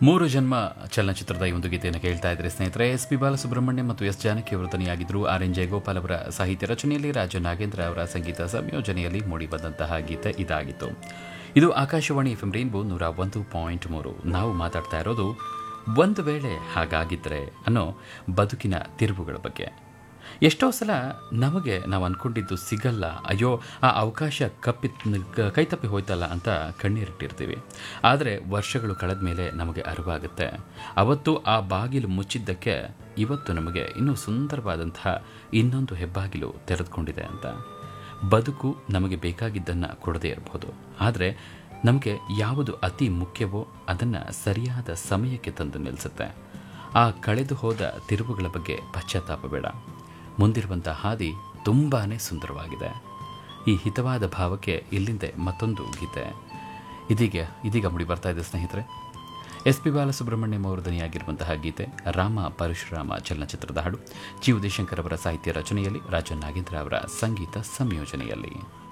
ಮೂರು ಜನ್ಮ ಚಲನಚಿತ್ರದ ಈ ಒಂದು ಗೀತೆಯನ್ನು ಕೇಳ್ತಾ ಇದ್ರೆ ಸ್ನೇಹಿತರೆ ಎಸ್ ಪಿ ಬಾಲಸುಬ್ರಹ್ಮಣ್ಯ ಮತ್ತು ಎಸ್ ಜಾನಕಿ ಅವರು ಧ್ವನಿಯಾಗಿದ್ದರು ಆರ್ ಎನ್ ಜಯಗೋಪಾಲ್ ಅವರ ಸಾಹಿತ್ಯ ರಚನೆಯಲ್ಲಿ ರಾಜ ನಾಗೇಂದ್ರ ಅವರ ಸಂಗೀತ ಸಂಯೋಜನೆಯಲ್ಲಿ ಮೂಡಿಬಂದಂತಹ ಗೀತೆ ಇದಾಗಿತ್ತು ಇದು ಆಕಾಶವಾಣಿ ಎಫ್ ಎಂ ರೈನ್ಬೋ ನೂರ ಒಂದು ಪಾಯಿಂಟ್ ಮೂರು ನಾವು ಮಾತಾಡ್ತಾ ಇರೋದು ಒಂದು ವೇಳೆ ಹಾಗಾಗಿದ್ರೆ ಅನ್ನೋ ಬದುಕಿನ ತಿರುವುಗಳ ಬಗ್ಗೆ ಎಷ್ಟೋ ಸಲ ನಮಗೆ ನಾವು ಅಂದ್ಕೊಂಡಿದ್ದು ಸಿಗಲ್ಲ ಅಯ್ಯೋ ಆ ಅವಕಾಶ ಕಪ್ಪಿ ಕೈತಪ್ಪಿ ಹೋಯ್ತಲ್ಲ ಅಂತ ಕಣ್ಣೀರಿಟ್ಟಿರ್ತೀವಿ ಆದರೆ ವರ್ಷಗಳು ಕಳೆದ ಮೇಲೆ ನಮಗೆ ಅರಿವಾಗುತ್ತೆ ಅವತ್ತು ಆ ಬಾಗಿಲು ಮುಚ್ಚಿದ್ದಕ್ಕೆ ಇವತ್ತು ನಮಗೆ ಇನ್ನೂ ಸುಂದರವಾದಂತಹ ಇನ್ನೊಂದು ಹೆಬ್ಬಾಗಿಲು ತೆರೆದುಕೊಂಡಿದೆ ಅಂತ ಬದುಕು ನಮಗೆ ಬೇಕಾಗಿದ್ದನ್ನು ಕೊಡದೇ ಇರಬಹುದು ಆದರೆ ನಮಗೆ ಯಾವುದು ಅತಿ ಮುಖ್ಯವೋ ಅದನ್ನು ಸರಿಯಾದ ಸಮಯಕ್ಕೆ ತಂದು ನಿಲ್ಲಿಸುತ್ತೆ ಆ ಕಳೆದು ಹೋದ ತಿರುವುಗಳ ಬಗ್ಗೆ ಪಶ್ಚಾತ್ತಾಪ ಬೇಡ ಮುಂದಿರುವಂಥ ಹಾದಿ ತುಂಬಾ ಸುಂದರವಾಗಿದೆ ಈ ಹಿತವಾದ ಭಾವಕ್ಕೆ ಇಲ್ಲಿಂದೆ ಮತ್ತೊಂದು ಗೀತೆ ಇದೀಗ ಇದೀಗ ಮುಡಿ ಬರ್ತಾ ಇದೆ ಸ್ನೇಹಿತರೆ ಎಸ್ ಪಿ ಬಾಲಸುಬ್ರಹ್ಮಣ್ಯಂ ಅವರು ಧ್ವನಿಯಾಗಿರುವಂತಹ ಗೀತೆ ರಾಮ ಪರಶುರಾಮ ಚಲನಚಿತ್ರದ ಹಾಡು ಜಿ ಉದಯಶಂಕರ್ ಅವರ ಸಾಹಿತ್ಯ ರಚನೆಯಲ್ಲಿ ರಾಜ ನಾಗೇಂದ್ರ ಅವರ ಸಂಗೀತ ಸಂಯೋಜನೆಯಲ್ಲಿ